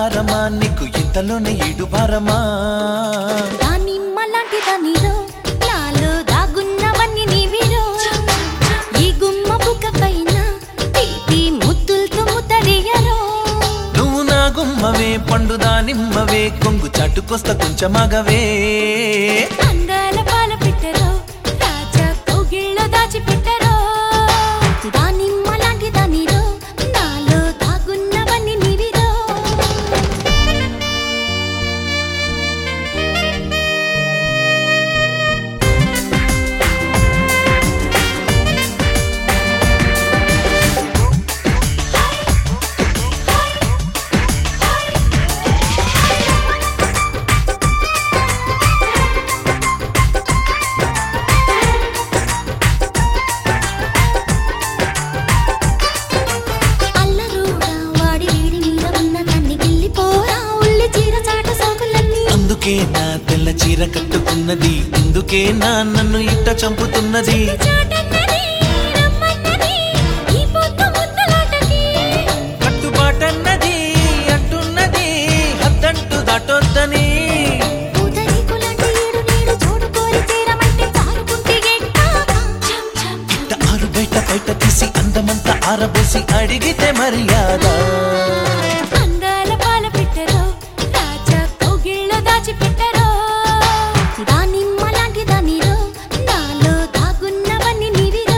సింగారమా నీకు ఇంతలోనే ఇడు భారమా దానిమ్మ లాంటి దానిలో నాలో దాగున్నవన్నీ నీవిరో ఈ గుమ్మ బుక్క పైన తీపి ముద్దులతో ముద్దరియరో నువ్వు నా గుమ్మవే పండు దానిమ్మవే కొంగు చాటుకొస్తా కొంచెమగవే అందాల పాల పెట్టరో రాజా కౌగిళ్ళో దాచి పెట్టరో దానిమ్మ లాంటి దానిలో నాలో దాగున్నవన్నీ నీవిరో అల్లరూరా వాడి వీడి మీద ఉన్న కన్ని గిల్లిపోరా ఉల్లి చీర చాట సోకులన్నీ అందుకే నా తెల్ల చీర కట్టుకున్నది ఇందుకే నా నన్ను ఇట్ట చంపుతున్నది చాటన్నది రమ్మన్నది ఈ పొద్దు ముద్దలాటకి కట్టుబాటన్నది అంటున్నది హద్దంటూ దాటొద్దని పూతరేకులాంటి ఏడు నీడు చూడుకోరి తీరమంటే చారుకుంటే ఎట్టాగా ఛం ఛం ఇట్ట ఆరు బయట బయట తీసి అందమంతా ఆరబోసి అడిగితే మర్యాద అందాల పాల పెట్టరో రాజా కౌగిళ్ళో దాచి పెట్టరో దానిమ్మ లాంటి దానిలో నాలో దాగున్నవన్నీ నీవిరో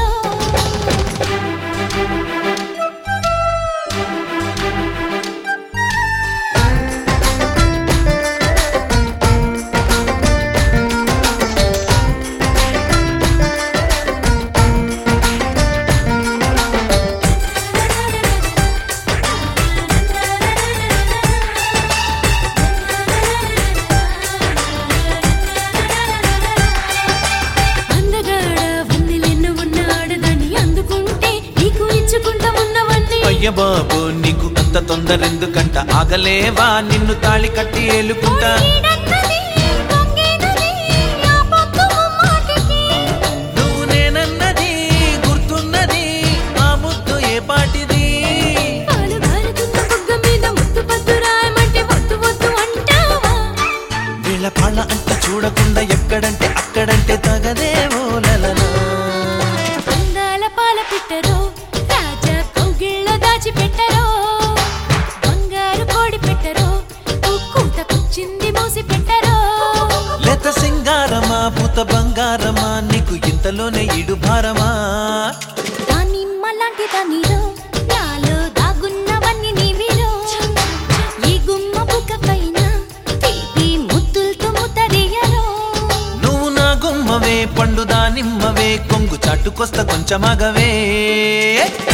అందగాడ వందెలెన్నో ఉన్న ఆడదాన్ని అందుకుంటే నీకు ఇచ్చుకుంటా ఉన్నవన్నీ అయ్య బాబు నీకు అంత తొందరెందుకంట ఆగలేవా నిన్ను తాళి కట్టి ఏలుకుంటా ఈడన్నది, పొంగేనది, ఆ పొద్దు ముమ్మాటికి. నువ్వు నేనన్నది గుర్తున్నది ఆ ముద్దు ఏ పాటిది పాలు గారుతున్న బుగ్గ మీద ముద్దు పద్దు రాయమంటే వద్దు వద్దు అంటావా? వీళ్ళ పాళ్ళ అంట చూడకుండా ఎక్కడంటే అక్కడంటే తగదే ఓలలనా అందాల పాల పెట్టరో రాజా కౌగిళ్ళో దాచి పెట్టరో బంగారు కోడి పెట్టరో కూతకొచ్చింది మూసి పెట్టరో లేత సింగారమా పూత బంగారమా నీకు ఇంతలోనే ఇడు భారమా దానిమ్మ లాంటి దానిలో నాలో దాగున్నవన్నీ నీవిరో ఈ గుమ్మ బుక్క పైన తీపి ముద్దులతో ముద్దరియరో నువ్వు నా గుమ్మవే పండు దానిమ్మవే కొంగు చాటుకొస్తా కొంచెమగవే